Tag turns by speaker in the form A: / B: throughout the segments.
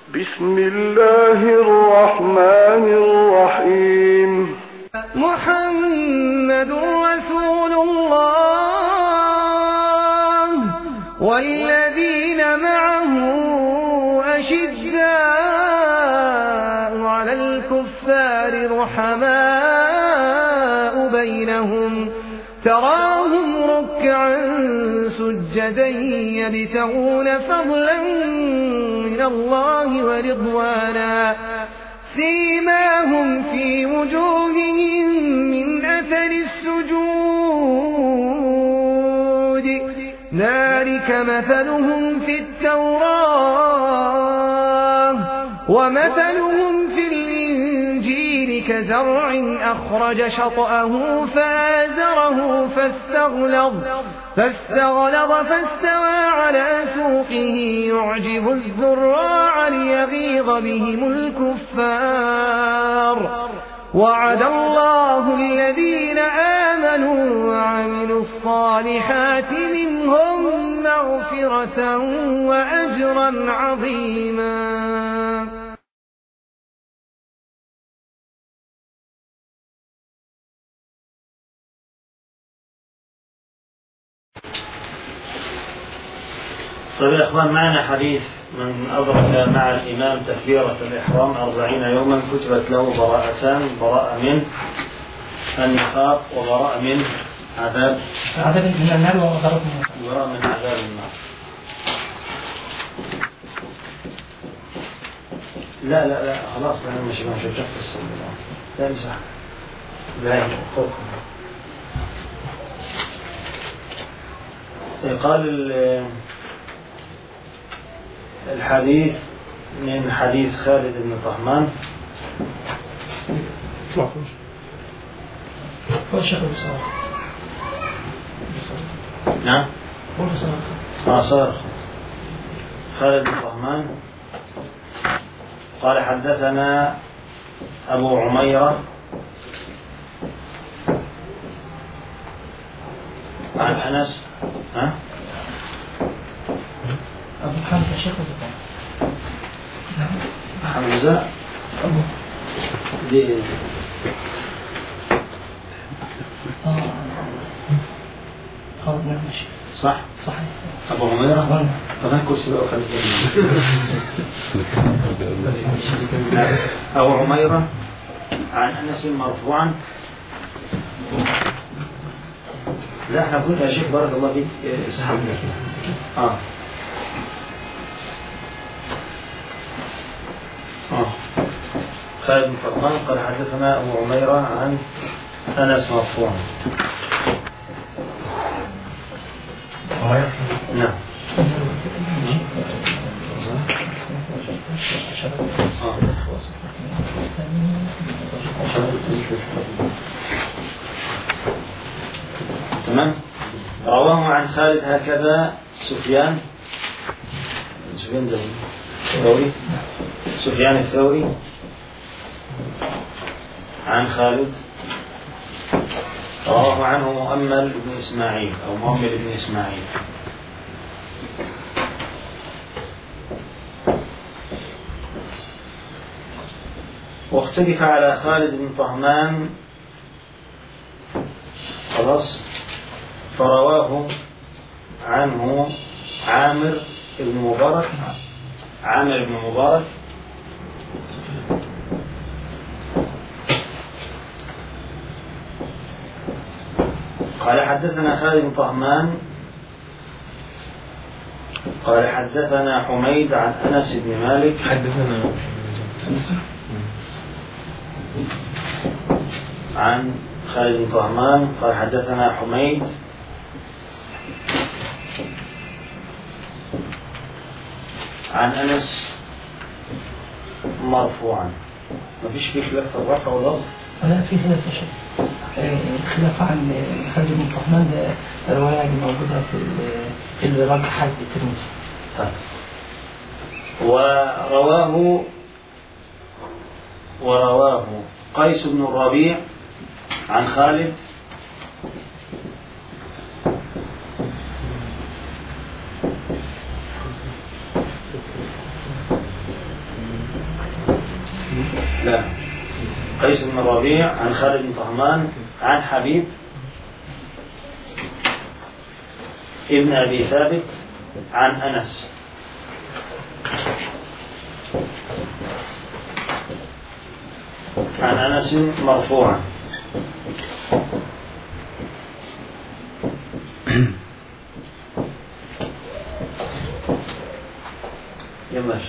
A: بسم الله الرحمن الرحيم
B: محمد رسول الله والذين معه أشداء على الكفار رحماء بينهم تراهم ركعا سجدا يبتغون فضلا من الله ورضوانا سيماهم في وجوههم من أثر السجود ذلك مثلهم في التوراة ومثلهم في الإنجيل كزرع أخرج شطأه فآزره فاستغلظ فاستغلظ فاستوى على سوقه يعجب الزراع ليغيظ بهم الكفار وعد الله الذين آمنوا وعملوا الصالحات منهم مغفرة وأجرا عظيما
C: طيب يا إخوان معنا حديث من أدرك مع الإمام تكبيرة الإحرام أربعين يوما كتبت له براءتان براءة من النفاق وبراءة من عذاب
D: عذاب من النار وغرق من النار
C: وبراءة من عذاب النار لا لا لا خلاص أنا مش مش هتنفس لا امسح لا فوق قال ال- الحديث من حديث خالد بن طهمان
D: هو الشيخ ابو صالح
C: نعم
D: هو ابو صالح
C: ما صار خالد بن طهمان قال حدثنا أبو عميرة عن أنس ها؟
D: ابو حمزه شيخ ابو طالب نعم
C: حمزة
D: ابو
C: دي
D: اه اه نعم ماشي
C: صح
D: صحيح
C: أبو عميرة
D: نعم
C: طبعا كرسي بقى خلي بالك. أبو عميرة عن أنس مرفوعا لا احنا قلنا يا شيخ بارك الله فيك إيه، اسحبنا اه اه خالد بن فرقان قال حدثنا أبو عميرة عن أنس مرفوعا نعم آه. تمام رواه عن خالد هكذا سفيان سفيان زي الثوري سفيان الثوري عن خالد رواه عنه مؤمل بن إسماعيل أو مؤمل بن إسماعيل واختلف على خالد بن طهمان خلاص فرواه عنه عامر بن مبارك عامر بن مبارك قال حدثنا خالد بن طهمان قال حدثنا حميد عن انس بن مالك
E: حدثنا
C: عن خالد بن طهمان قال حدثنا حميد عن انس مرفوعا ما فيش فيه خلاف في الرفع والوضع
D: لا في خلاف يا شيخ آه، الخلاف عن خالد بن طهمان ده رواية يعني موجودة في ال- في اللي رجح حد الترمذي
C: طيب ورواه ورواه قيس بن الربيع عن خالد لا قيس بن الربيع عن خالد بن طهمان عن حبيب ابن أبي ثابت عن أنس عن أنس مرفوعا يا ماشي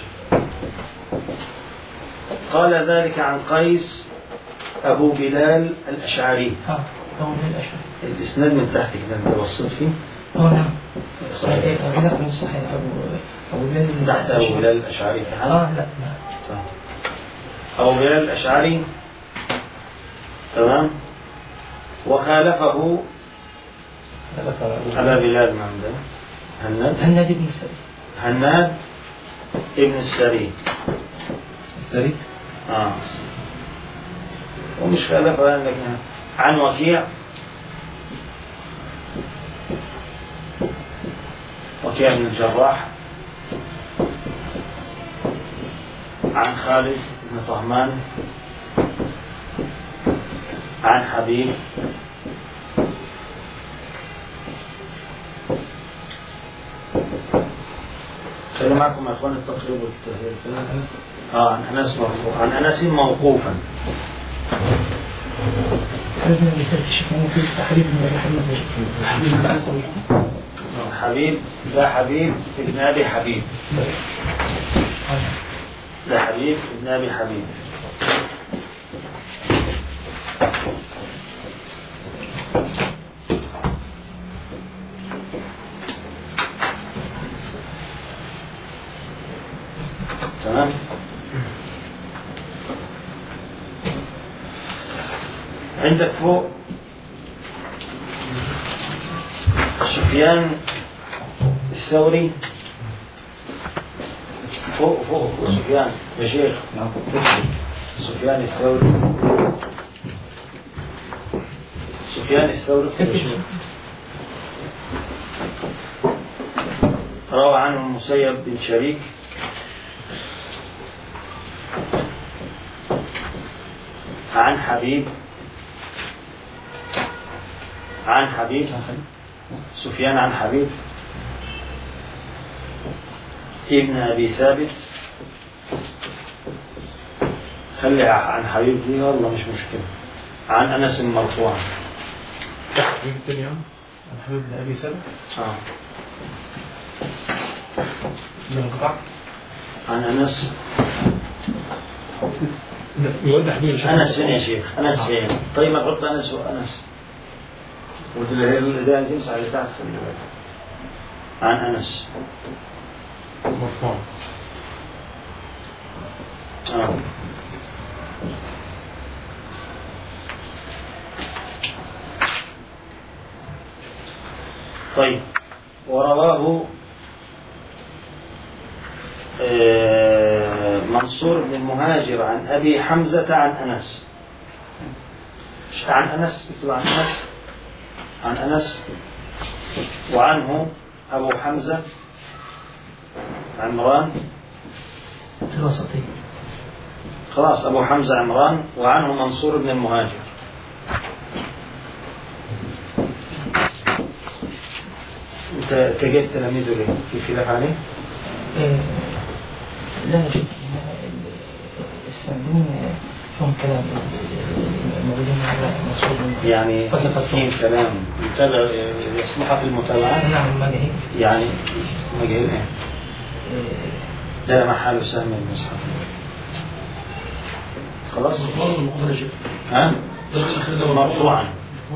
C: قال ذلك عن قيس أبو بلال الأشعري
D: اه هو من الأشهر
C: الإسناد من تحت كده أنت بصيت فيه
D: اه نعم
C: صحيح
D: آه، لا من صحيح أبو أبو بلال
C: تحت أبو بلال الأشعري في حال
D: اه لا لا
C: طيب. أبو بلال الأشعري تمام وخالفه أبا بلال ما عنده هناد
D: هنادي بن السري
C: هناد ابن السري
D: السري
C: آه. ومش خالفه عندك هنا. عن وكيع وكيع بن الجراح عن خالد بن طهمان عن حبيب خلي معكم يا اخوان التقريب والتهيئ اه عن انس مرفوع عن انس موقوفا
D: حبيب بن السري الشيخ في حبيب بن حبيب حبيب بن السري
C: حبيب ده حبيب ابن ابي حبيب ده حبيب ابن ابي حبيب تمام عندك فوق سفيان الثوري فوق فوق فوق سفيان يا شيخ سفيان الثوري سفيان الثوري اكتب يا شيخ. روى عنه المسيب بن شريك عن حبيب عن حبيب سفيان عن حبيب ابن أبي ثابت خلي عن حبيب دي والله مش مشكلة عن أنس مرفوعا
E: حبيب الثاني عن حبيب بن ابي ثابت
C: آه.
E: من قطع
C: عن أنس
E: يودع حبيب الشيخ
C: أنس فين يا شيخ أنس فين طيب ما تحط أنس وأنس وتلاقي ده الجنس على اللي تحت خلي بالك عن أنس
E: مرفوع
C: آه. طيب ورواه آه، منصور بن المهاجر عن أبي حمزة عن أنس مش عن أنس اكتب عن أنس عن أنس وعنه أبو حمزة عمران
D: في الوسطية
C: خلاص أبو حمزة عمران وعنه منصور بن المهاجر أنت تجد تلاميذه ليه؟ في خلاف عليه؟
D: آه، لا يا شيخ السندين فيهم كلام موجودين على مسؤول
C: يعني في كلام يتابع يصلح في المتابعة
D: نعم مجاهيل
C: يعني مجهول إيه؟
D: آه،
C: ده محل سهم المصحف خلاص؟ ها؟ مرفوعا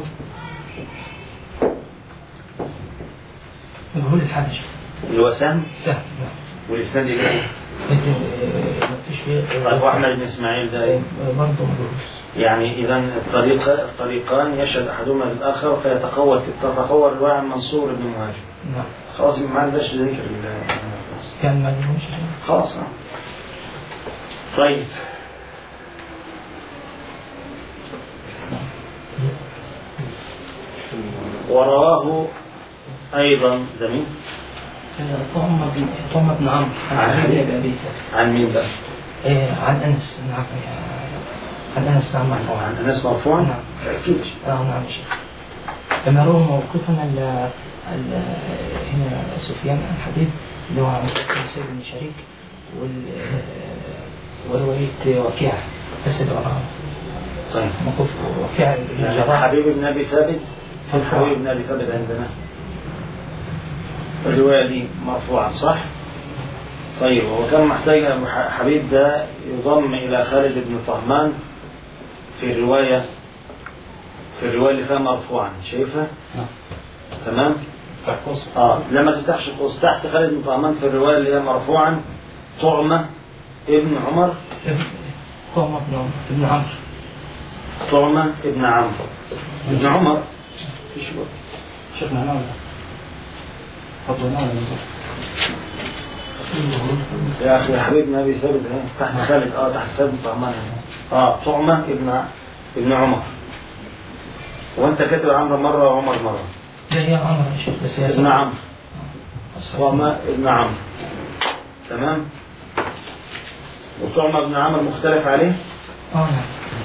D: مجهول الحبش
C: اللي هو سهم
D: سهل نعم
C: والإسناد إليه
D: لكن آه، ما فيش فيه
C: طيب وأحمد بن إسماعيل ده إيه؟
D: برضه مجهول
C: يعني إذا الطريق الطريقان يشهد أحدهما للآخر فيتقوى تتقوى الرواية عن منصور بن مهاجر
D: نعم
C: خلاص ما عندناش ذكر ال-
D: يعني ما لهمش
C: خلاص نعم. طيب ورواه أيضا ده مين؟
D: طعم بن طعم بن عمرو
C: عن
D: عن
C: حبيب.
D: حبيب أبي ثابت
C: عن مين بقى؟
D: آه، عن أنس نعم آه، عن أنس نعم مرفوعا
C: عن أنس مرفوعا
D: نعم.
C: احكي لي.
D: اه نعم يا شيخ كما روى موقفا ال- ال- هنا سفيان الحبيب اللي هو عن سيد بن شريك وال ورواية وكيع بس اللي وراها
C: طيب
D: موقف وكيع بن
C: يعني
D: جراح
C: حبيب بن أبي ثابت فين
D: مرفوع.
C: حبيب بن أبي ثابت عندنا الرواية دي مرفوعة صح؟ طيب وكان محتاج أبو ح- حبيب ده يضم إلى خالد بن طهمان في الرواية في الرواية اللي فيها مرفوعا شايفها؟
E: نعم.
C: تمام؟
E: تحقص
C: اه لما تفتحش قوس تحت خالد بن طهمان في الرواية اللي هي مرفوعا طعمة ابن عمر
D: طعمة بن عمر بن عمرو
C: طعمة ابن عمرو ابن عمر
E: شيخنا هنا ولا حطوا هنا ولا نزل؟
C: يا اخي يا حبيبنا ابي ثابت اهي تحت خالد اه تحت خالد بن طهمان اهي. اه طعمة ابن ع- ابن عمر وانت كاتب عمرو مرة وعمر مرة
D: ده هي عمرو يا شيخ بس هي
C: ابن
D: سبعة.
C: عمرو طعمة ابن عمرو تمام وطعمة ابن عمرو مختلف عليه
D: اه نعم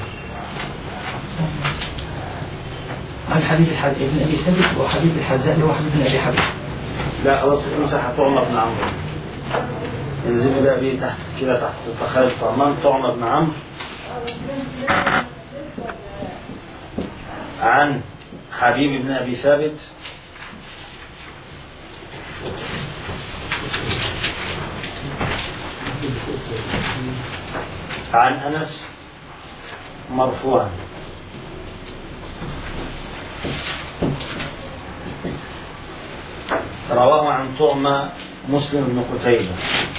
D: عن حبيب الحد ابن ابي ثابت وحبيب الحذاء اللي هو حبيب بن ابي حبيب
C: لا خلاص امسح طعمة بن عمرو انزل بقى بيه تحت كده تحت خالد طهمان طعمة بن عمرو عن حبيب بن ابي ثابت عن انس مرفوعا رواه عن طعمة مسلم بن قتيبة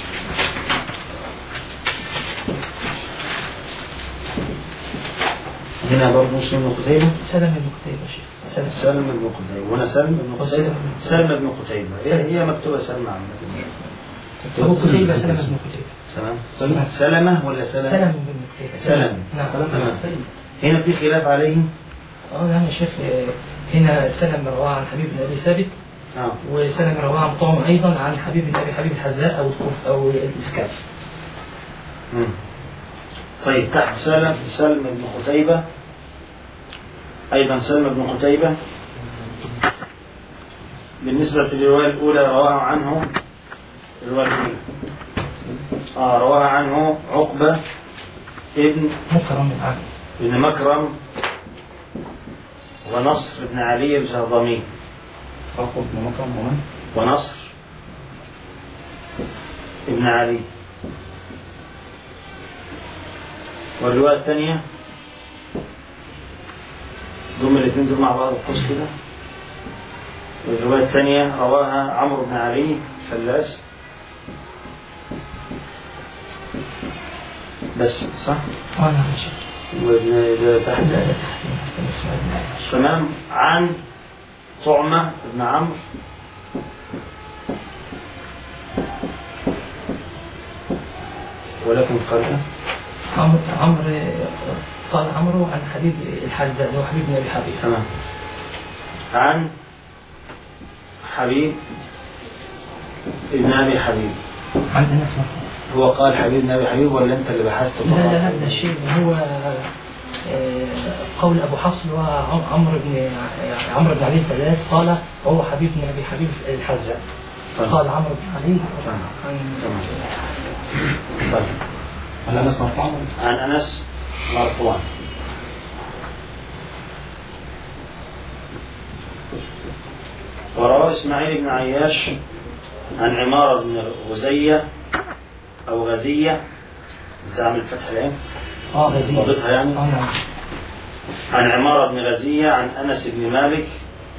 C: هنا برضه مسلم بن قتيبة
D: سلم بن قتيبة يا شيخ سلم
C: سلم بن قتيبة وأنا سلم بن قتيبة سلم بن قتيبة هي هي مكتوبة سلمة عامة
D: هو قتيبة سلم بن قتيبة
C: تمام
E: سلمة.
C: سلمة ولا سلمة؟
D: سلم بن قتيبة
C: سلم.
D: نعم
C: تمام.
D: سلم
C: هنا في خلاف عليه
D: اه نعم يا شيخ آه، هنا سلم رواه عن حبيب بن ابي ثابت
C: نعم
D: وسلم رواه عن طعم ايضا عن حبيب بن ابي حبيب الحذاء او الكوف او الاسكاف
C: مم. طيب تحت سلم سلم بن قتيبة أيضا سلم بن قتيبة بالنسبة للرواية الأولى رواها عنه الرواية الأولى آه رواها عنه عقبة ابن
D: مكرم من عام
C: بن مكرم ونصر بن علي الجهضمي
E: أخذ بن مكرم ومن؟
C: ونصر ابن علي والرواية الثانية ضم الاثنين دول مع بعض القوس كده والرواية الثانية رواها عمرو بن علي فلاس بس صح؟
D: اه نعم يا شيخ
C: وابن ده تحت
D: لا لا تحريم كان اسمه ابن عياش
C: تمام عن طعمة بن عمرو ولكن قال
D: عمرو عمرو قال عمرو عن حبيب الحذاء اللي هو حبيب بن ابي حبيب
C: تمام عن حبيب ابن ابي حبيب
D: عن انس مرفوع
C: هو قال حبيب ابن ابي حبيب ولا انت اللي بحثت
D: لا لا لا ده شيء هو آه، قول ابو حفص اللي هو عم- عمرو بن عمرو بن علي الثلاث قال وهو حبيب بن ابي حبيب الحذاء
C: طيب.
D: قال عمرو بن علي
C: تمام.
D: عن
C: تمام. طيب
E: هل أنس مرفوع؟
C: عن انس مرفوعا وروى اسماعيل بن عياش عن عمارة بن غزية أو غزية أنت عامل فتح العين
D: اه غزير
C: ضابطها يعني
D: اه نعم
C: عن عمارة بن غزية عن أنس بن مالك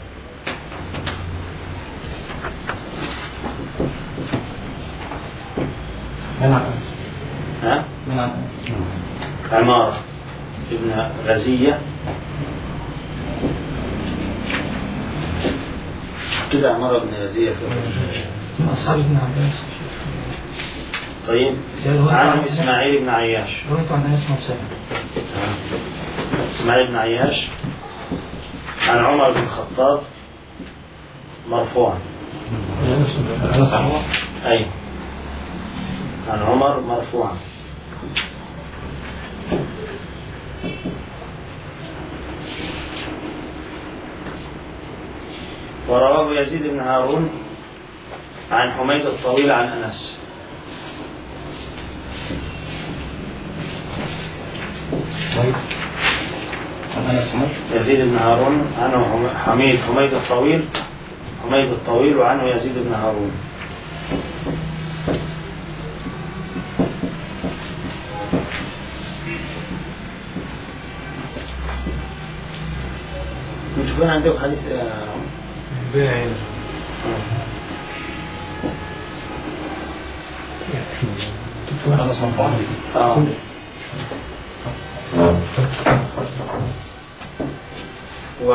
E: من عن أنس؟
C: ها
E: من عن أنس؟
C: عمارة بن غزية كده عمارة بن غزية في
D: من اصحاب ابن عباس
C: طيب عن إسماعيل بن عياش
D: روايته عن انس مرسل
C: إسماعيل بن عياش عن عمر بن الخطاب مرفوعا
E: أنس أنس عمر؟
C: أي عن عمر مرفوعا ورواه يزيد بن هارون عن حميد الطويل عن أنس
E: طيب أنا سمعت
C: يزيد بن هارون عنه حم- حميد حميد الطويل حميد الطويل وعنه يزيد بن هارون انتوا كان عندكم حديث آه،
E: أنا سمعت عنه
C: آه. و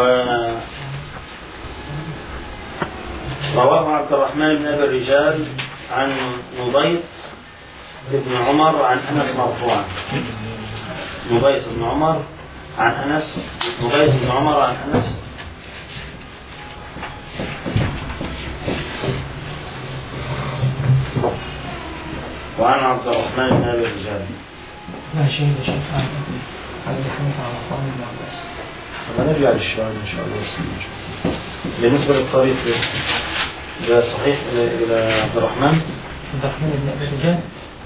C: رواه عبد الرحمن بن ابي الرجال عن نبيط بن عمر عن انس مرفوعا نبيط بن عمر عن انس نبيط بن عمر عن انس وعن عبد الرحمن بن ابي الرجال
D: لا شيء يا شيخ عن عن ابي حنيفه عن عطاء بن عباس
C: طب نرجع للشباب ان شاء الله بس بالنسبه للطريق ده صحيح الى إلى عبد الرحمن
D: عبد الرحمن بن ابي الرجال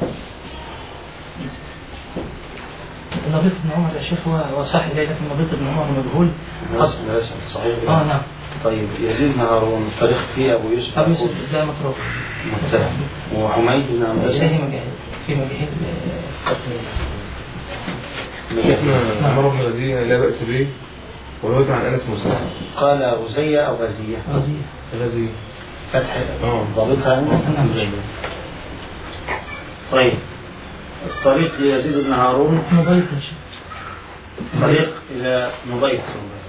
D: نبيط بن عمر يا شيخ هو هو صاحب ليلة نبيط بن عمر مجهول
C: بس بس صحيح
D: اه نعم
C: طيب يزيد بن هارون الطريق فيه ابو يوسف
D: ابو يوسف ده متروك
C: متهم وحميد بن عباس
D: ليس مجاهد في مجاهد
F: عمر بن غزية لا بأس به ويروي عن أنس موسى
C: قال غزية او غزية
D: غزية
F: غزية
C: فتح
F: اه.
C: ضابطها يعني
D: نعم
C: طيب الطريق ليزيد بن هارون
D: نبيط يا شيخ
C: طريق إلى نبيط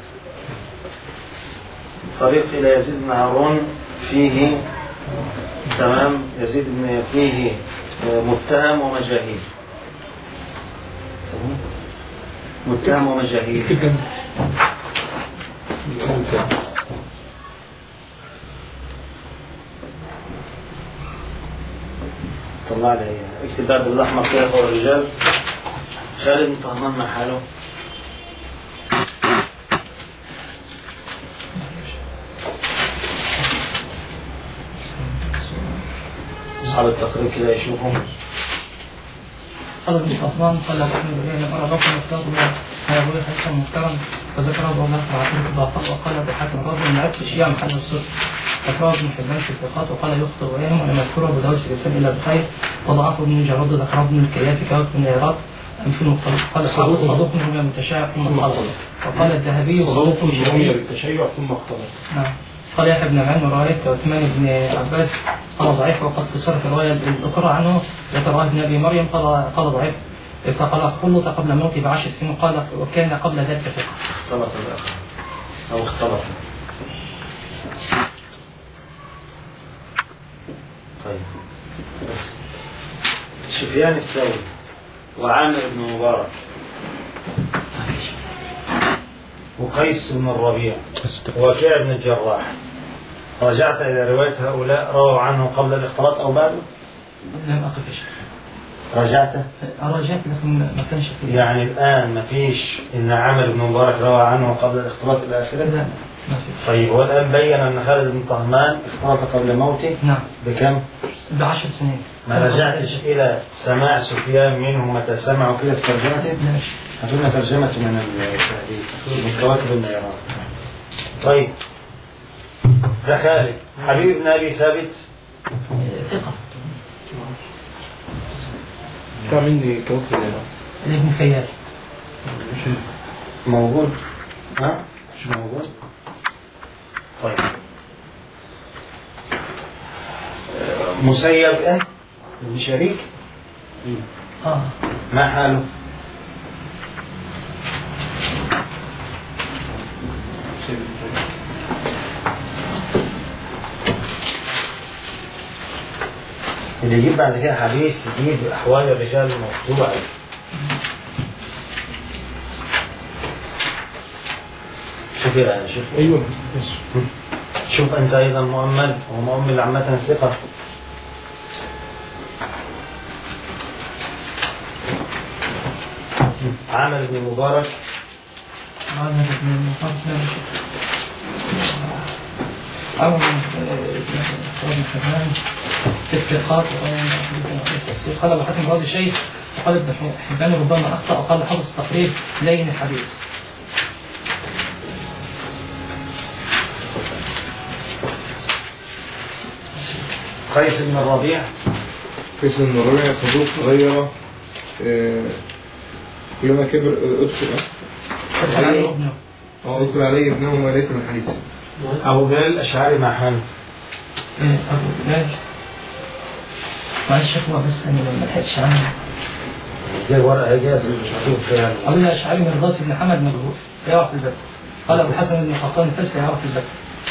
C: طريق إلى يزيد بن هارون فيه تمام يزيد بن فيه متهم ومجاهيل متهم ومجاهيل طلع لي اكتب باب الأحمر كده فوق الرجال خالد بن طهمان مع حاله أصحاب التقريب كده يشوفهم
D: قال ابن عثمان قال احمد بن لم ارى رقم مفتاح ما يقول حسن محترم فذكر ابو الله تعالى ضعفه وقال ابو حاتم رجل من عكس الشيعة محل السر ذكره ابن حبان في الثقات وقال يخطئ ويهم ولم يذكره ابو داود الانسان الا بخير وضعفه ابن جرد ذكره ابن الكيات في كتاب من العراق أم في المختلط قال صدوق صدوق من المتشاع ثم اختلط وقال الذهبي
F: صدوق
D: وصدوق
F: رمي
D: شهيد
F: بالتشيع ثم اختلط
D: نعم قال يحيى بن معين رواية عثمان بن عباس قال ضعيف وقد قصرت الرواية الأخرى عنه ذكر ابن أبي مريم قال قال ضعيف فقال خلط قبل موته بعشر سنين قال وكان قبل ذلك فقه
C: اختلط الآخر أو اختلط طيب بس سفيان الثوري وعامر بن مبارك وقيس بن الربيع وكيع بن الجراح رجعت إلى رواية هؤلاء رووا عنه قبل الاختلاط أو بعده
D: لم أقف يا شيخ
C: رجعته
D: رجعت لكن ما كانش في
C: يعني الآن ما فيش إن عامر بن مبارك روى عنه قبل الاختلاط إلى آخره
D: لا ما في
C: طيب هو الآن بين أن خالد بن طهمان اختلط قبل موته
D: نعم
C: بكم؟
D: بعشر سنين
C: ما رجعتش إلى سماع سفيان منه متى سمعوا كده في ترجمته؟
D: لا يا شيخ.
C: هاتوا ترجمة من التهديد من كواكب النيران طيب ده خالد حبيب بن أبي ثابت
D: ثقة
F: بتاع مني كوكب الليلة
D: ابن كيات
C: موجود ها؟ مش موجود طيب آه، مسيب إيه؟ ابن شريك
D: اه
C: ما حاله؟ اللي يجيب بعد كده حديث يجيب أحوال الرجال المكتوبة شوف يا شوف
F: ايوه
C: شوف أنت أيضا مؤمل ومؤمل عامة ثقة عامر بن مبارك
D: هذا ابن خمسة عمر بن بن حبان في الثقات التفسير قال ابو حاتم الرازي شيء وقال ابن حبان ربما اخطا وقال حفظ التقريب لين الحديث
C: قيس بن الربيع
F: قيس بن الربيع صدوق غير آه، كلما كبر آه، ادخل
D: ادخل عليه ابنه
F: اه ادخل عليه ابنه وليس من حديثه
C: أبو بلال الأشعري مع حامد
D: إيه، ابو بلال معلش هو بس انا ما لحقتش عنه
C: جاي ورقة إجازة مش مكتوب فيها
D: ابو الاشعري من الراس بن حمد مجهول يعرف البدء قال ابو حسن بن قطان الفاسي يعرف البدء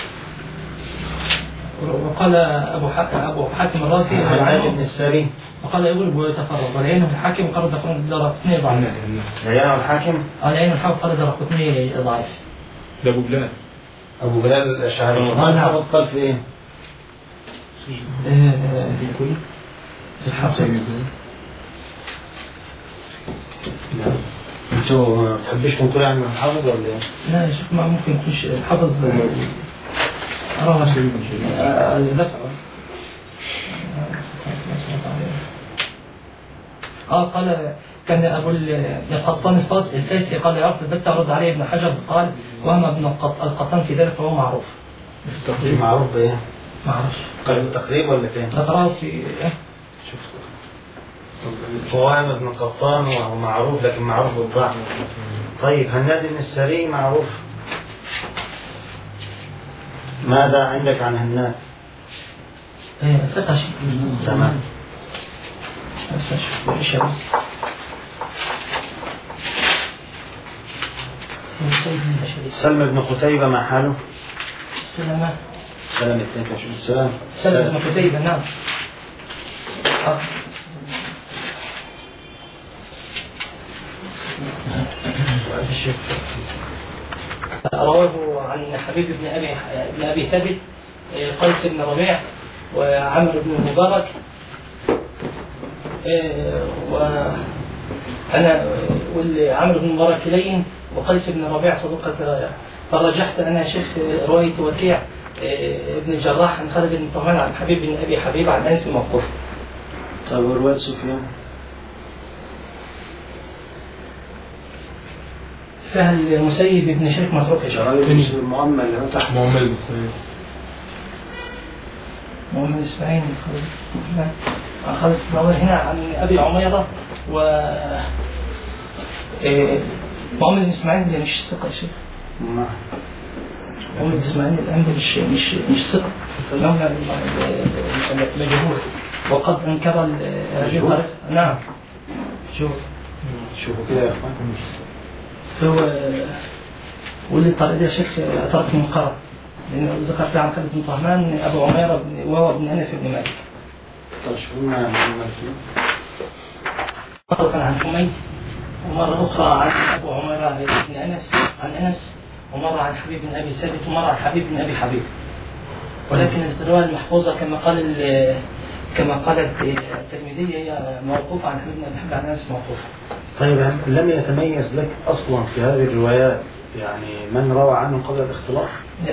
D: وقال ابو ح- ابو حاتم الرازي
C: حماد بن السري
D: وقال يقول ويتفرد ولعينه الحاكم قال دار قطني ضعيف
C: عيان الحاكم
D: قال عين الحاكم قال دار قطني ضعيف
F: ده ابو بلال
C: أبو بلال الأشعري
F: آه.
C: ما الحافظ قال في إيه؟
D: في الحافظ
C: أنتوا ما بتحبش تنقل عن الحافظ ولا إيه؟
D: لا يا شيخ ما ممكن يكونش الحافظ روى آه، دفع اه قال كان ابو ال- القطان الفاس- الفاسي قال يعرف البتة رد عليه ابن حجر قال وهم ابن القط- القطان في ذلك فهو معروف في التقريب
C: معروف بإيه؟
D: ما اعرفش
C: قال التقريب ولا فين؟
D: اقراه في إيه؟
C: شفت قوام ابن قطان وهو معروف لكن معروف بالضعف طيب هناد بن السري معروف ماذا عندك عن هناد؟
D: إيه، ثقة شيء
C: تمام.
D: بس أشوف إيش هو.
C: سلم بن قتيبة مع حاله
D: السلامة
C: سلام الاثنين كان شو سلام
D: سلم بن قتيبة نعم آه. رواه عن حبيب بن ابي بن ابي ثابت آه، قيس بن ربيع وعمر بن المبارك آه، وانا وعمرو بن المبارك لين وقيس بن ربيع صدوق فرجحت انا شيخ روايه وكيع آه، ابن الجراح عن خالد بن طهمان عن حبيب بن ابي حبيب عن انس الموقوف
C: طيب ورواية سفيان
D: فهل المسيب بن شريك متروك يا شيخ
C: المؤمل اللي هو تحت
F: معمل المسلمين
D: محمد اسماعيل خالد عن خالد بن عمر هنا عن ابي عميره و إيه، محمد بن اسماعيل اللي مش ثقه يا شيخ
C: نعم.
D: محمد بن اسماعيل اللي عنده مش مش مش ثقه مولى مجهول وقد انكر ال- هذه الطريقه نعم شوف
C: شوفوا كده يا اخوان
D: هو واللي الطريقه دي يا شيخ طريق منقرض لانه ذكر فيها عن خالد بن طهمان ابو عميره بن- وهو ابن انس بن مالك
C: طيب شوفوا لنا محمد فيه.
D: مرة عن حميد ومرة أخرى عن أبو عميرة بن أنس عن أنس ومرة عن حبيب بن أبي ثابت ومرة عن حبيب بن أبي حبيب ولكن الرواية المحفوظة كما قال ال- كما قالت الترمذي هي موقوفة عن حبيب بن أبي حبيب عن أنس موقوفة
C: طيب لم يتميز لك اصلا في هذه الروايات يعني من روى عنه قبل الاختلاط
D: لا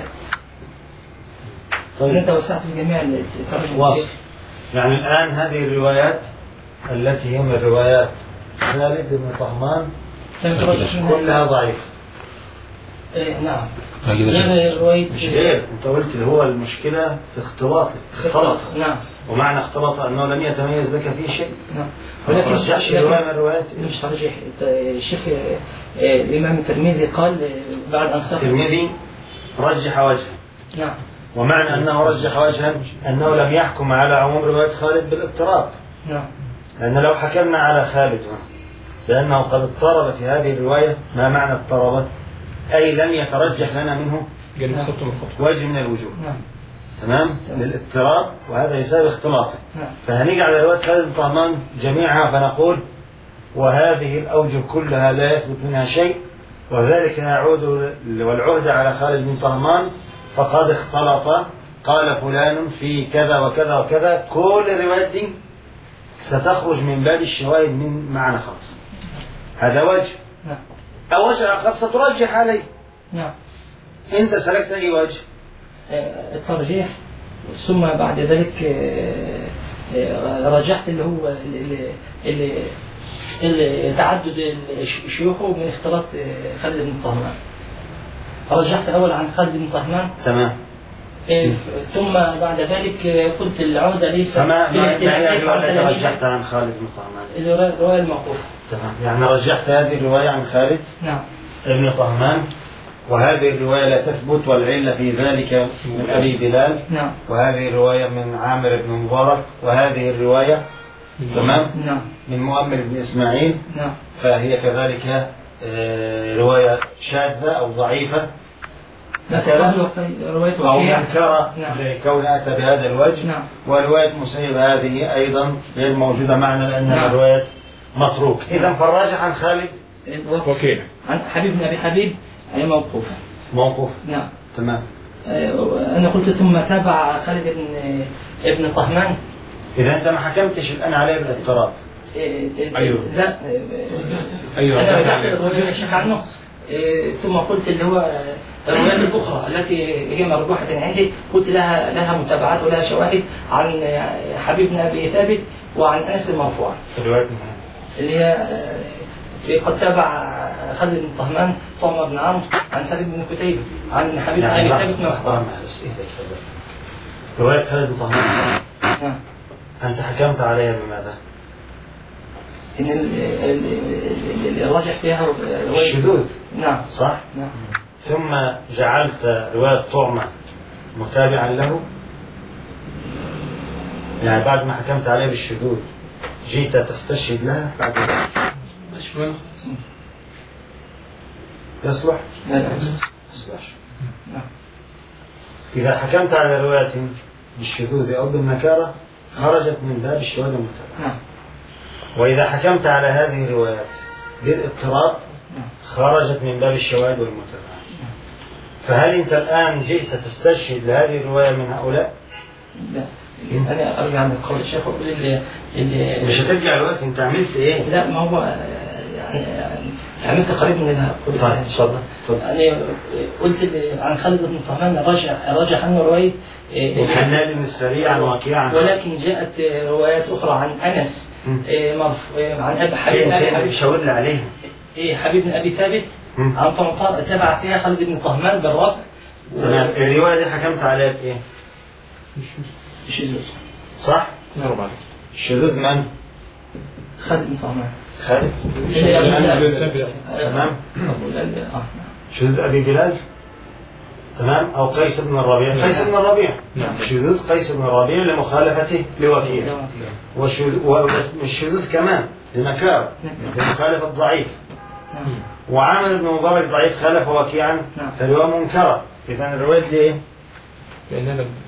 C: طيب
D: أنت وسعت في جميع الترجمة
C: واصل يعني الآن هذه الروايات التي هي من روايات خالد بن طهمان
D: لم ترجح منها
C: كلها ضعيفة
D: إيه، نعم غير رواية
C: مش غير انت قلت هو المشكلة في اختلاطه اختلط
D: نعم
C: ومعنى اختلط انه لم يتميز لك في شيء
D: نعم
C: ما ترجحش رواية من الروايات
D: مش ترجيح الشيخ آه، الإمام الترمذي قال آه، بعد أن سقط
C: الترمذي رجح وجها
D: نعم
C: ومعنى انه رجح وجها انه لم يحكم على عموم رواية خالد بالاضطراب
D: نعم
C: لأن لو حكمنا على خالد لأنه قد اضطرب في هذه الرواية ما معنى اضطرب أي لم يترجح لنا منه
F: جانب سبت من الخطوة
C: وجه من الوجوه
D: نعم
C: تمام للاضطراب وهذا يساوي اختلاطه
D: نعم
C: فهنيجي على رواية خالد بن طهمان جميعها فنقول وهذه الأوجه كلها لا يثبت منها شيء وذلك يعود والعهد على خالد بن طهمان فقد اختلط قال فلان في كذا وكذا وكذا كل الروايات دي ستخرج من باب الشواهد من معنى خاص هذا وجه
D: نعم
C: أو وجه آخر سترجح عليه
D: نعم
C: أنت سلكت أي وجه
D: آه، الترجيح ثم بعد ذلك آه، آه، رجحت اللي هو اللي, اللي, اللي تعدد الش- شيوخه من اختلاط آه، خالد بن طهمان رجحت الأول عن خالد بن طهمان
C: تمام
D: آه، ثم بعد ذلك آه، قلت العودة ليس
C: فما ما ما هي
D: بالاعتماد
C: الرواية
D: على
C: التي
D: تلاميذ.
C: رجحت عن خالد بن طهمان
D: الرواية الرواية الموقوفة
C: تمام يعني رجحت هذه الرواية عن خالد
D: نعم
C: ابن طهمان وهذه الرواية لا تثبت والعلة في ذلك من أبي بلال
D: نعم
C: وهذه الرواية من عامر بن مبارك وهذه الرواية تمام
D: نعم
C: من مؤمل بن إسماعيل
D: نعم
C: فهي كذلك آه، رواية شاذة أو ضعيفة
D: لا تقبل رواية
C: أو
D: وكيع
C: منكرة
D: نعم.
C: لكون أتى بهذا الوجه
D: نعم
C: ورواية مسيب هذه أيضا غير موجودة معنا لأنها
D: نعم.
C: رواية متروك إذا فالراجح عن خالد
F: وكيع
D: عن حبيب بن أبي حبيب أي موقوفة
C: موقوف
D: نعم
C: تمام
D: آه، أنا قلت ثم تابع خالد بن ابن طهمان
C: إذا أنت ما حكمتش الآن عليه بالاضطراب
D: آه، آه،
F: أيوه.
D: لا آه،
F: أيوه.
D: أنا رجعت الرواية الشيخ عنه آه، ثم قلت اللي هو آه، الروايات الأخرى التي هي مرجوحة عندي قلت لها لها متابعات ولها شواهد عن آه، حبيب بن أبي ثابت وعن أنس المرفوع
C: رواية
D: اللي هي آه، قد تابع خالد بن طهمان طعمة بن عمرو عن سعيد بن كتيبة عن حبيب بن أبي ثابت من أخبار
C: بس إيه ده كذا. رواية خالد بن طهمان
D: نعم.
C: أنت حكمت عليها بماذا؟
D: إن ال- ال- ال- الراجح فيها رواية
C: الشذوذ
D: نعم
C: صح؟
D: نعم
C: ثم جعلت رواية طعمة متابعا له يعني بعد ما حكمت عليه بالشذوذ جيت تستشهد لها بعد ذلك. يصلح؟
D: لا لا
C: يصلح
D: نعم.
C: إذا حكمت على رواية بالشذوذ أو بالنكارة خرجت من باب الشواذ المتابعة
D: نعم
C: وإذا حكمت على هذه الروايات بالاضطراب
D: نعم.
C: خرجت من باب الشواذ والمتابعة فهل أنت الآن جئت تستشهد لهذه الرواية من هؤلاء؟
D: لا أنا أرجع عند قول الشيخ وأقول اللي اللي
C: مش هترجع الوقت أنت عملت إيه؟
D: لا ما هو يعني عملت قريب من اللي هقوله.
C: طيب اتفضل اتفضل
D: يعني قلت اللي عن خالد بن طهمان راجع راجع عنه رواية إيه،
C: وحنان بن السريع عن وكيع عن
D: ولكن جاءت روايات أخرى عن أنس
C: مم.
D: إيه، مرف- إيه، عن أبي حبيب
C: فين
D: أبي
C: فين
D: حبيب
C: شاور لي عليهم
D: إيه، حبيب بن أبي ثابت
C: مم.
D: عن طنطا تبع فيها خالد بن طهمان بالرفع
C: تمام الرواية دي حكمت عليها بإيه؟
D: الشذوذ
C: صح؟
F: أربعة
C: الشذوذ من؟
D: خالد بن طهمان
C: خالد تمام
D: أقول ال- آه، نعم.
C: شذوذ أبي بلال تمام أو قيس بن الربيع قيس بن الربيع
F: نعم.
C: شذوذ قيس بن الربيع لمخالفته لوكيع والشذوذ والشذوذ كمان لنكار لمخالفة ضعيف
D: نعم.
C: وعامر بن مبارك ضعيف خالف وكيعا
D: نعم.
C: فالرواية منكرة إذا الرواية دي إيه؟
F: لأن هذا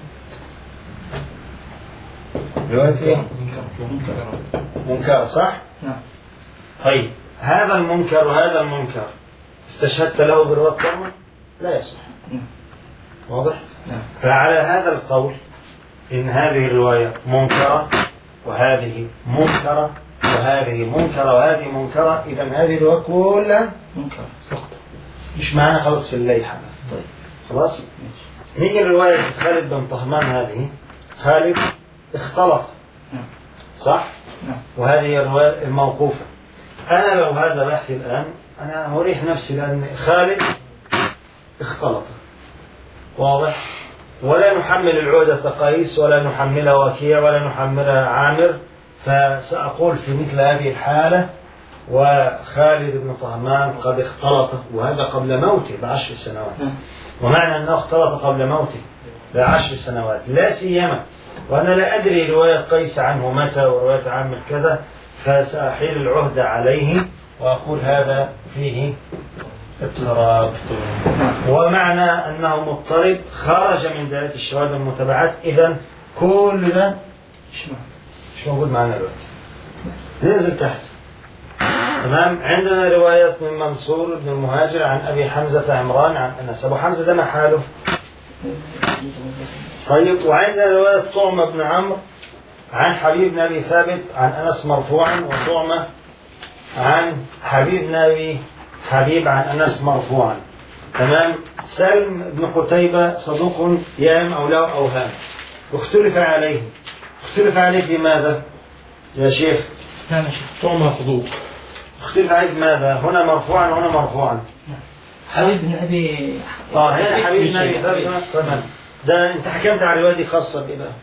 C: رواية إيه؟ منكرة صح؟
D: نعم
C: طيب هذا المنكر وهذا المنكر استشهدت له برواية الطعمة؟ لا يصح
D: نعم.
C: واضح؟
D: نعم.
C: فعلى هذا القول إن هذه الرواية منكرة وهذه منكرة وهذه منكرة وهذه منكرة إذا هذه الرواية كلها
D: منكر
F: سقط
C: مش معنا خلاص في الليحة
D: طيب
C: خلاص نيجي لرواية خالد بن طهمان هذه خالد اختلط
D: نعم.
C: صح
D: نعم
C: وهذه هي الرواية الموقوفة أنا لو هذا بحثي الآن أنا أريح نفسي لأن خالد اختلط واضح ولا نحمل العودة قيس ولا نحملها وكيع ولا نحملها عامر فسأقول في مثل هذه الحالة وخالد بن طهمان قد اختلط وهذا قبل موته بعشر سنوات
D: نعم.
C: ومعنى أنه اختلط قبل موته بعشر سنوات لا سيما وأنا لا أدري رواية قيس عنه متى ورواية عامر كذا فسأحيل العهد عليه وأقول هذا فيه اضطراب ومعنى أنه مضطرب خرج من دائرة الشواذ والمتابعات إذا كل ده
D: ايش معنى؟
C: مش موجود معنا دلوقتي ننزل تحت تمام عندنا رواية من منصور بن المهاجر عن أبي حمزة عمران عن أنس أبو حمزة ده محاله طيب وعندنا رواية طعمة بن عمرو عن حبيب بن أبي ثابت عن أنس مرفوعا وطعمة عن حبيب بن أبي حبيب عن أنس مرفوعا تمام سلم بن قتيبة صدوق يام أو له أوهام اختلف عليه اختلف عليه في ماذا يا شيخ
D: نعم يا شيخ
F: طعمة صدوق
C: اختلف عليه بماذا هنا مرفوعا وهنا مرفوعا
D: حبيب بن أبي
C: اه هنا حبيب
D: بن
C: نبي
D: شيخ.
C: تمام ده انت حكمت على الرواية دي خاصة بإيه بقى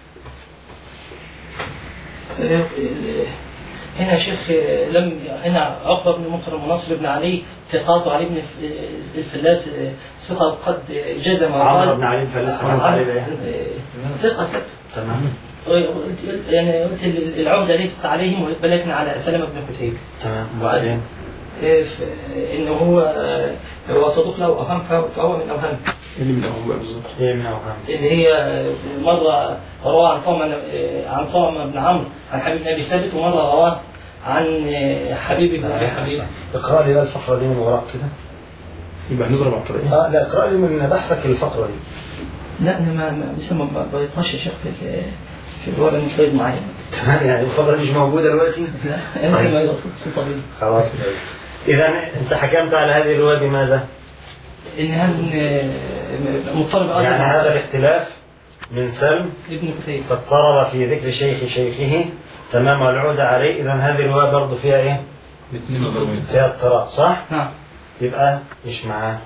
D: هنا يا شيخ لم هنا عقبة بن مكرم ونصر بن علي ثقات علي بن الفلاس ثقة قد جزم
C: عمرو
D: وقال
C: بن علي الفلاس رحمه الله عليه
D: ثقة ثقة
C: تمام
D: يعني قلت العهدة ليست عليهم ولكن على سلمة بن قتيبة
C: تمام وبعدين
D: إيه، ف- انه هو آه، هو صدوق له اوهام فهو فهو من اوهام
F: اللي من أول بقى بالظبط
C: ايه من اوهام
D: اللي هي آه، مره رواه عن طعم عن طعم بن عمرو عن حبيب بن ابي ثابت ومره رواه عن آه، حبيب بن ابي حبيب
C: اقرا لي بقى الفقرة دي من وراك كده
F: يبقى هنضرب على الطريق
C: اه لا اقرا لي من بحثك الفقرة دي
D: لا انا ما ما لسه ما ما بيطلعش يا شيخ في في الورق مش فايد معايا
C: تمام يعني الفقرة دي مش موجودة دلوقتي
D: لا انا ما يقصد صوت طويل
C: خلاص اذا انت حكمت على هذه الرواية بماذا؟
D: انها من آه، مضطرب أيضاً
C: يعني
D: مع
C: هذا الاختلاف من سلم
D: ابن كتيب
C: فاضطرب في ذكر شيخ شيخه تمام والعود عليه اذا هذه الرواية برضه فيها ايه؟
F: الاثنين مضروبين
C: فيها اضطراب صح؟
D: نعم
C: يبقى مش معاه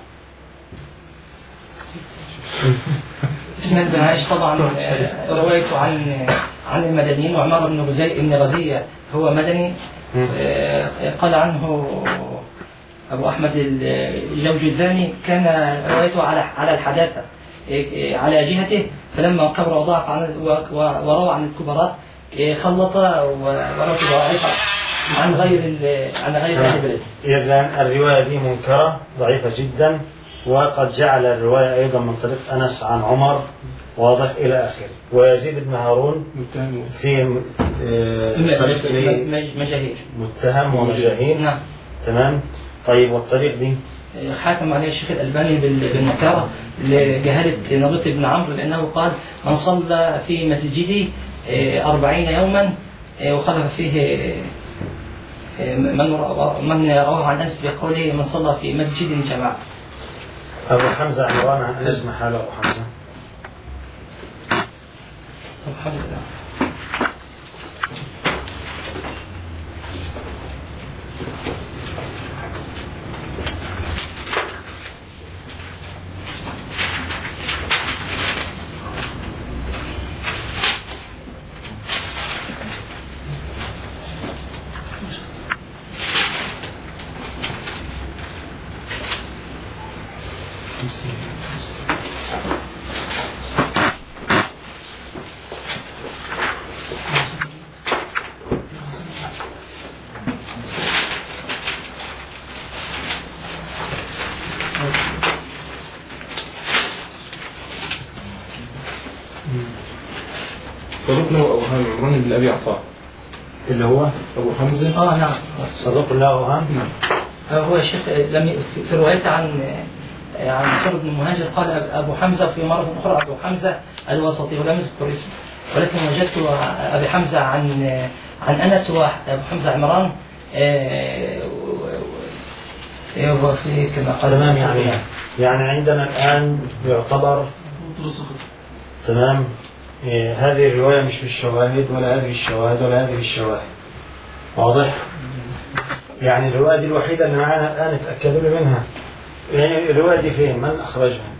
D: اسماعيل بن عايش طبعا آه، روايته عن عن المدنيين وعمار بن غزي بن غزية هو مدني
C: مم.
D: آه، قال عنه أبو أحمد الجوجزاني كان روايته على على الحداثة آه، آه، على جهته فلما كبر وضاعف عن و- و- وروى عن الكبراء آه، خلط و- وروى ضعيفة عن غير ال- عن غير أهل بلده
C: إذا الرواية دي منكرة ضعيفة جدا وقد جعل الرواية أيضا من طريق أنس عن عمر واضح إلى آخره ويزيد بن هارون
F: متهم
C: في آه، طريق إليه
D: مج- مجاهير
C: متهم ومجاهيل
D: نعم
C: تمام طيب والطريق دي
D: حاكم عليه الشيخ الألباني بال- بالنكارة لجهالة نبط بن عمرو لأنه قال من صلى في مسجدي آه، أربعين يوما آه، وخلف فيه آه، من رواه- من رواه عن أنس بقوله من صلى في مسجد جماعة
C: أبو حمزة عمران عن أنس ما حال أبو حمزة
D: الحمد لله
F: صدوق له أوهام عمران بن أبي عطاء
C: اللي هو
F: أبو حمزة
D: آه نعم
C: صدوق له أوهام
F: نعم
D: هو يا شيخ لم ي- في- في روايته عن عن سر بن مهاجر قال أبو حمزة في مرة أخرى أبو حمزة الوسطي ولم يذكر اسمه ولكن وجدت أبي حمزة عن عن أنس وأبو حمزة عمران آه، و- و- هو في كما قال
C: تمام
D: ابن
C: يعني
D: سعد.
C: يعني عندنا الآن يعتبر تمام إيه هذه الرواية مش بالشواهد ولا هذه الشواهد ولا هذه الشواهد واضح يعني الرواية دي الوحيدة اللي معانا الآن اتأكدوا لي منها يعني الرواية دي فين من أخرجها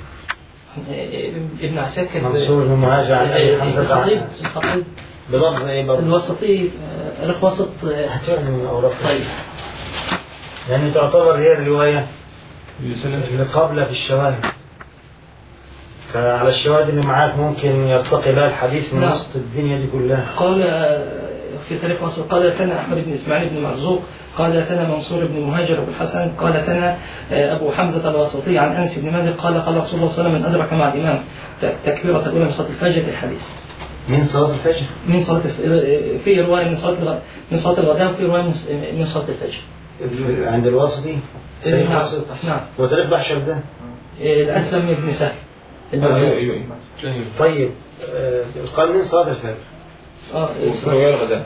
D: ابن عساكر
C: منصور بن مهاجر عن أبي حمزة عن
D: الخطيب
C: أنس.
D: الخطيب
C: بلفظ إيه برضه
D: الوسطي آه، رق وسط آه،
C: هاتوني من الأوراق
D: طيب
C: يعني تعتبر هي الرواية
F: يسلم
C: اللي قبل في الشواهد فعلى الشواهد اللي معاك ممكن يرتقي بها الحديث من
D: نعم.
C: وسط الدنيا دي كلها
D: قال في تاريخ مصر قال ثنا احمد بن اسماعيل بن مرزوق قال ثنا منصور بن مهاجر بن الحسن قال ثنا ابو حمزه الوسطي عن انس بن مالك قال قال رسول الله صلى الله عليه وسلم من ادرك مع الامام ت- تكبيره الاولى من صلاه الفجر الحديث
C: من صلاة الفجر
D: من صلاه الف- في روايه من صلاه الغ- من صلاه الغداء وفي روايه من س- من صلاه الفجر
C: عند الواسطي سيد
D: نعم.
C: الواسط
D: نعم
C: وتاريخ بحشر ده
D: الاسلم بن سهل
F: أيوه
D: البغدادي.
F: أيوه أيوه
C: طيب آه، قال من صلاة الفجر
D: اه
F: وفي رواية الغداء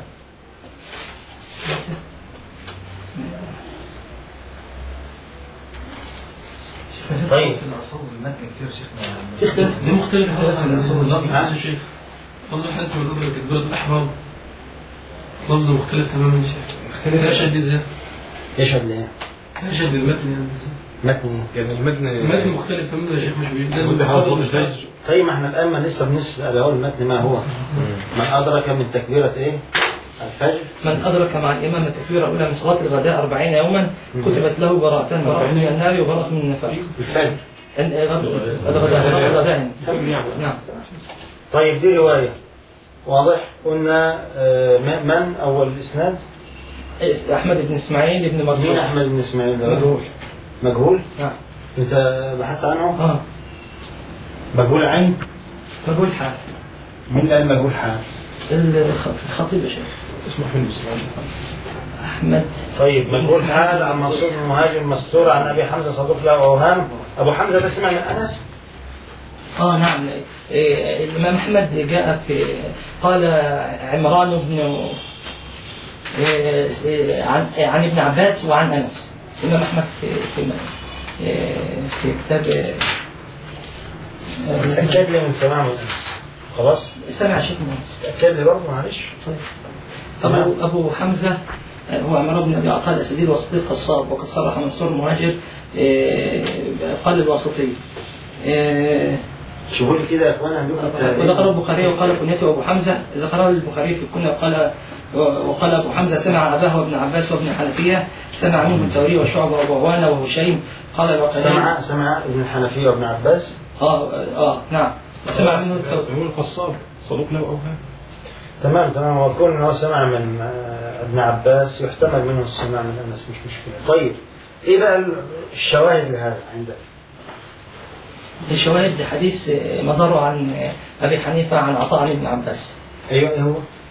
C: طيب
E: في اختلاف ليه مختلف خالص عن لفظ اللفظ
C: ها؟
E: يا شيخ لفظ الحدث والنظر تكبيرة الإحرام لفظ مختلف تماما يا شيخ لا شد ازاي
C: يشهد ليه؟
E: لا شد المتن يعني
C: متن
G: يعني المتن
E: المتن مختلف تماما يا شيخ مش بيجوز
G: كل حاجة صوت الفجر
C: طيب ما احنا الان ما لسه بنسال اهو المتن ما هو من ادرك من تكبيره ايه؟ الفجر
D: من أدرك مع الإمام التكبيرة الأولى من صلاة الغداء أربعين يوما كتبت له براءتان براءة من النار وبراءة من النفاق
C: الفجر
D: ال- الغد- الغداء الغداء نعم
C: طيب دي روايه واضح قلنا آه، م- من اول الاسناد؟
D: أحمد بن إسماعيل بن
C: مين
D: مرزوق
C: احمد بن اسماعيل ده؟
D: مجهول
C: مجهول؟
D: نعم
C: انت بحثت عنه؟
D: آه
C: مجهول عين؟
D: مجهول حال
C: مين اللي قال مجهول حال؟
D: الخ- الخطيب يا شيخ
G: اسمه فين الإسلام
D: أحمد
C: طيب مجهول حال عن منصور بن مهاجم مستور عن ابي حمزه صدوق له اوهام ابو حمزه ده سمع من انس
D: اه نعم إيه، الامام احمد جاء في قال عمران بن إيه، إيه، عن عن ابن عباس وعن انس الامام احمد في في إيه، في كتاب إيه،
C: تاكد لي من سماع من انس خلاص
D: سمع شيخ من انس
C: تاكد لي برضه معلش تمام.
D: أبو, أبو حمزة آه، هو عمران بن أبي عقال أسدي الواسطي القصاب وقد صرح منصور المهاجر آه، قال الواسطي آه،
C: شوفوا لي كده يا اخوانا عندكم
D: وذكر البخاري وقال كنيته أبو حمزة ذكره البخاري في الكنية وقال وقال أبو حمزة سمع أباه وابن عباس وابن حنفية سمع منه الثوري وشعبة وابوان وهشيم قال الوقدي
C: سمع سمع ابن الحنفيه وابن عباس
D: آه آه نعم سمع منه الثوري
G: هو القصاب صدوق له أوهام
C: تمام تمام هو كون ان هو سمع من آه، ابن عباس يحتمل منه السماع من انس مش مشكله طيب ايه بقى الشواهد لهذا عندك؟
D: الشواهد حديث آه، مداره عن آه، أبي حنيفة عن عطاء عن ابن عباس
C: ايوه ايه هو؟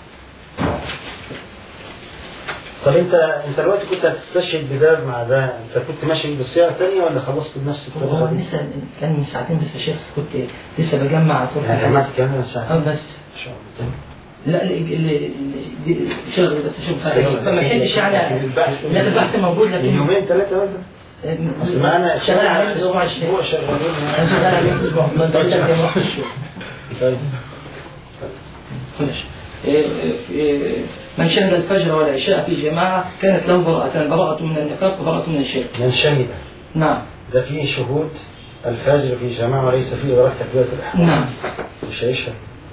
C: طب انت انت دلوقتي كنت هتستشهد بده مع ده انت كنت ماشي بالصيغه الثانيه ولا خلصت بنفس
D: هو
C: الطريقه دي؟
D: لسه كان من ساعتين بس يا شيخ كنت لسه بجمع طرق
C: يعني جمعت
D: الحديث
C: كام ساعه؟
D: اه بس
C: ان شاء الله
D: لا لا ال- ال- دي- شغل بس شغل فما لحقتش يعني
C: البحث
D: لا البحث موجود
C: من
D: لكن
C: يومين ثلاثه مثلا اصل معانا
D: شغال عليه الاسبوع الشهر
C: هو شغالين
D: انا شغال عليه الاسبوع ما بقولش لك يوم واحد الشهر
C: طيب
D: ماشي إيه، إيه، من شهد الفجر والعشاء في جماعة كانت له براءتان براءة من النفاق وبراءة من الشرك
C: من شهد
D: نعم
C: ده فيه شهود الفجر في جماعة وليس فيه إدراك تكبيرة الإحرام
D: نعم
C: مش هيشهد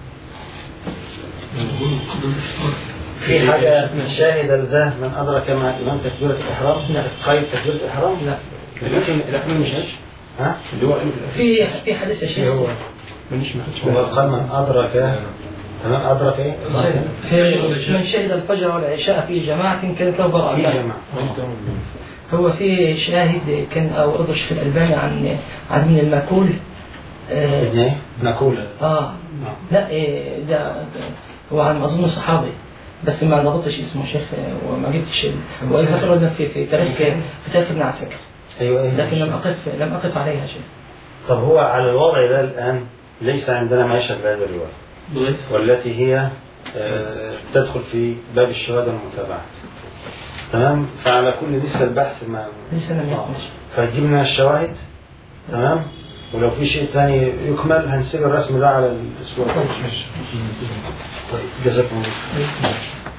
C: في حاجة شاهد ده من أدرك مع الإمام تكبيرة الإحرام
D: لا.
C: تخيل تكبيرة الإحرام
D: لا
G: لكن الأخير مش عايش
C: ها
G: اللي هو قاله في الأخير
D: في في حديث يا
C: إيه
D: شيخ
C: هو
G: مانيش ما خدش
C: هو قال من أدرك تمام أدرك إيه
D: في من شهد الفجر والعشاء في جماعة كانت له
C: في
D: براءتان
C: جماعة
D: هو في شاهد كان أورده الشيخ الألباني عن عن ابن الماكول آه,
C: ابن إيه؟ نقول
D: آه لا إيه ده ده هو عن أظن صحابي بس ما ضبطش اسمه شيخ آه، وما جبتش ال- والفترة ده في في تاريخ في تاريخ ابن عساكر
C: أيوه إيه
D: لكن لم أقف لم أقف عليها شيء
C: طب هو على الوضع ده الآن ليس عندنا ما يشهد لهذه الرواية والتي هي آه، تدخل في باب الشهادة والمتابعة تمام فعلى كل لسه البحث ما
D: لسه لم
C: آه.
D: يكمل
C: فهتجيب لنا الشواهد تمام ولو في شيء ثاني يكمل هنسيب الرسم ده على الاسبوع الجاي. طيب جزاكم الله